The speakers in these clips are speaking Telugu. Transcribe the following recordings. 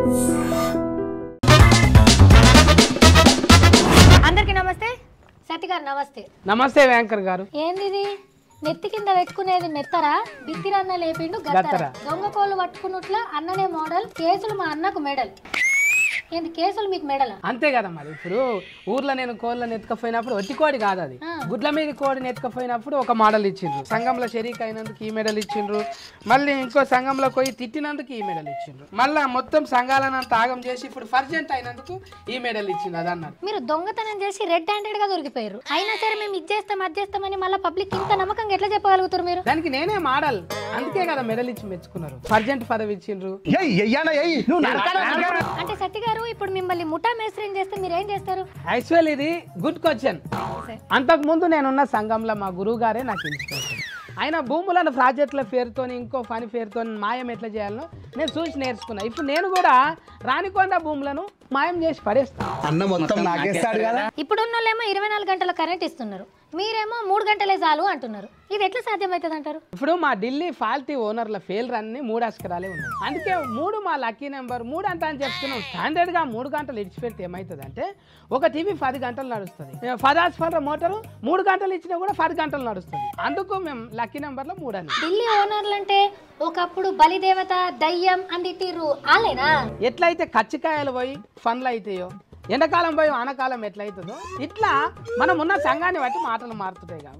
అందరికి నమస్తే సత్య గారు నమస్తే నమస్తే వ్యాంకర్ గారు ఏంది ఇది నెత్తి కింద పెట్టుకునేది మెత్తరా బిత్తిరన్న లేపిండు గత్తర గత్తర. దొంగ కోళ్ళు పట్టుకున్నట్ల అన్ననే మోడల్ కేసులు మా అన్నకు మెడల్ ఏంది కేసులు మీకు మెడల్ అంతే కదా మరి ఇప్పుడు ఊర్లో నేను కోళ్ళని ఎత్తుకపోయినప్పుడు ఒట్టి కోడి కాదు అది ఆ. గుడ్ల మీద కోడిని ఎత్తుకపోయినప్పుడు ఒక మోడల్ ఇచ్చిండ్రు సంఘంలో షరీక్ అయినందుకు ఈ మెడల్ ఇచ్చిండ్రు మళ్ళీ ఇంకో సంఘంలో పోయి తిట్టినందుకు ఈ మెడల్ ఇచ్చిండ్రు మళ్ళీ మొత్తం సంఘాలను తాగం చేసి ఇప్పుడు ఫర్జెంట్ అయినందుకు ఈ మెడల్ ఇచ్చిండ్రు అది అన్నారు మీరు దొంగతనం చేసి రెడ్ హ్యాండెడ్ గా దొరికిపోయారు అయినా సరే మేము ఇది చేస్తాం అది చేస్తామని మళ్ళీ పబ్లిక్ ఇంత నమ్మకంగా ఎట్లా చెప్పగలుగుతారు మీరు దానికి నేనే మోడల్ అందుకే కదా మెడల్ ఇచ్చి మెచ్చుకున్నారు ఫర్జెంట్ పదవి ఇచ్చిండ్రు ఏయ్ ఎయ్యానా ఏయ్ నువ్వు నరకాలా నరకాలా? అంటే సత్య గారు ఇప్పుడు మిమ్మల్ని ముఠా మేస్త్రీని చేస్తే మీరు ఏం చేస్తారు యాక్చువల్ ఇది గుడ్ క్వశ్చన్ అంతకు ముందు నేనున్న సంఘంలో మా గురువు గారే నాకు ఇన్స్పిరేషన్ ఆయన భూములను ప్రాజెక్టుల పేరుతో ఇంకో పని పేరుతో మాయం ఎట్లా చేయాలనో నేను చూసి నేర్చుకున్నా ఇప్పుడు నేను కూడా రానికొండ భూములను మాయం చేసి పడేస్తాను అన్న మొత్తం నాకేస్తాడు కదా ఇప్పుడున్న వాళ్ళేమో ఇరవై నాలుగు గంటల కరెంట్ ఇస్తున్నారు మీరేమో మూడు గంటలే చాలు అంటున్నారు ఇది ఎట్లా సాధ్యమవుతుంది అంటారు ఇప్పుడు మా ఢిల్లీ ఫాల్తీ ఓనర్ల ఫెయిల్ అన్ని మూడు అస్కరాలే ఉన్నాయి అందుకే మూడు మా లక్కీ నెంబర్ మూడు అంత అని చెప్తున్నాం స్టాండర్డ్ గా మూడు గంటలు ఇచ్చిపెడితే ఏమవుతుంది అంటే ఒక టీవీ పది గంటలు నడుస్తుంది ఫదాస్ ఫర్ మోటారు మూడు గంటలు ఇచ్చినా కూడా పది గంటలు నడుస్తుంది అందుకు మేము లక్కీ నెంబర్ లో మూడు అని ఢిల్లీ ఓనర్లు అంటే ఒకప్పుడు బలిదేవత దయ్యం అని తిట్టిర్రు ఆలేనా ఎట్లయితే కచ్చికాయలు పోయి ఫన్లు అవుతాయో ఎండాకాలం పోయి వానకాలం ఎట్లయితుందో ఇట్లా మనం ఉన్న సంఘాన్ని బట్టి మాటలు మారుతుంటాయి కాబట్టి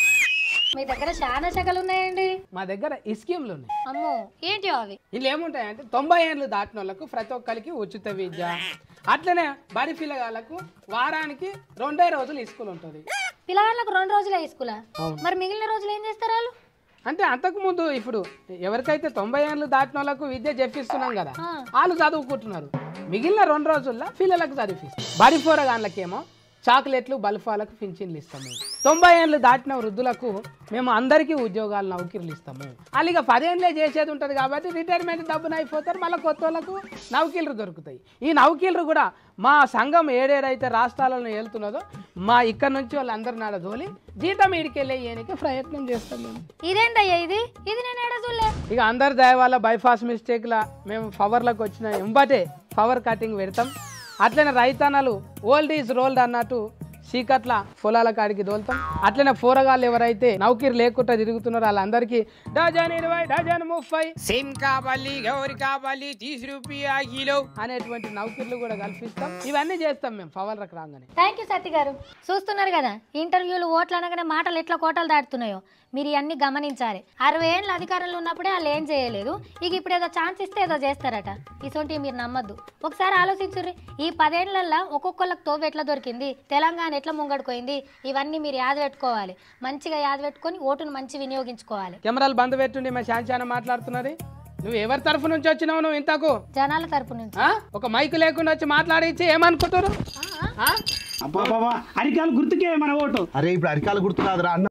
మీ దగ్గర చాలా శకలు ఉన్నాయండి మా దగ్గర ఈ స్కీమ్లు ఉన్నాయి అమ్మో ఏంటి అవి వీళ్ళు ఏముంటాయంటే తొంభై ఏళ్ళు దాటిన వాళ్ళకు ప్రతి ఒక్కరికి ఉచిత విద్య అట్లనే బడి పిల్లగాళ్ళకు వారానికి రెండే రోజులు స్కూల్ ఉంటుంది పిల్లగాళ్ళకు రెండు రోజులే స్కూలా అవును. మరి మిగిలిన రోజులు ఏం చేస్తారు వాళ్ళు అంటే అంతకుముందు ఇప్పుడు ఎవరికైతే తొంభై ఏళ్ళు దాటిన వాళ్ళకు విద్య చెప్పిస్తున్నాం కదా ఆ. వాళ్ళు చదువుకుంటున్నారు మిగిలిన రెండు రోజుల్లో పిల్లలకు చదివిస్తాం బడి పోరగాళ్ళకేమో చాక్లెట్లు బల్ఫాలకు పింఛన్లు ఇస్తాము తొంభై ఏళ్ళు దాటిన వృద్ధులకు మేము అందరికీ ఉద్యోగాలు నౌకరీలు ఇస్తాము వాళ్ళు ఇక పదేళ్ళే చేసేది ఉంటుంది కాబట్టి రిటైర్మెంట్ డబ్బున అయిపోతారు మళ్ళీ కొత్త వాళ్ళకు నౌకీలు దొరుకుతాయి ఈ నౌకీలు కూడా మా సంఘం ఏడేడైతే రాష్ట్రాలను వెళ్తున్నదో మా ఇక్కడ నుంచి వాళ్ళందరి నాడ తోలి జీతం ఈడికెళ్ళే ఏనికి ప్రయత్నం చేస్తాం మేము ఇదేందయ్యా ఇది ఇది నేను ఏడా చూడలే ఇక అందరి దయ వల్ల బైపాస్ మిస్టేక్లా మేము పవర్లకు వచ్చిన ఎంబటే పవర్ కటింగ్ పెడతాం అట్లనే రైతన్నలు ఓల్డ్ ఈజ్ రోల్డ్ అన్నట్టు చీకట్ల పొలాల కాడికి దోలుతాం అట్లనే పోరగాళ్ళు ఎవరైతే నౌకీరు లేకుండా తిరుగుతున్నారో వాళ్ళందరికీ డజన్ ఇరవై డజన్ ముప్పై సేమ్ కావాలి గౌరి కావాలి తీసి రూపాయ కిలో అనేటువంటి నౌకీర్లు కూడా కల్పిస్తాం ఇవన్నీ చేస్తాం మేము పవర్లకు రాగానే థ్యాంక్ యూ సత్య గారు చూస్తున్నారు కదా ఇంటర్వ్యూలు ఓట్లు అనగానే మాటలు ఎట్లా కోటలు దాటుతున్నాయో మీరు ఇవన్నీ గమనించాలి అరవై ఏళ్ళ అధికారంలో ఉన్నప్పుడే వాళ్ళు ఏం చేయలేదు ఇక ఇప్పుడు ఏదో ఛాన్స్ ఇస్తే ఏదో చేస్తారట ఇసొంటి మీరు నమ్మద్దు ఒకసారి ఆలోచించుర్రి ఈ పదేళ్లల్లో ఒక్కొక్కళ్ళకి తోవ ఎట్లా దొరికింది తెలంగాణ ఎట్లా ముంగడుకోయింది ఇవన్నీ మీరు యాద పెట్టుకోవాలి మంచిగా యాద పెట్టుకొని ఓటును మంచి వినియోగించుకోవాలి కెమెరాలు బంద్ పెట్టుండి మా శాంచాన మాట్లాడుతున్నది నువ్వు ఎవరి తరఫు నుంచి వచ్చినావు నువ్వు ఇంతకు జనాల తరపు నుంచి ఆ? ఒక మైక్ లేకుండా వచ్చి మాట్లాడించి ఏమనుకుంటారు ఆ? అబ్బా బాబా అరికాలు గుర్తుకే మన ఓటు అరే ఇప్పుడు అరికాలు గుర్తురాదురా అన్న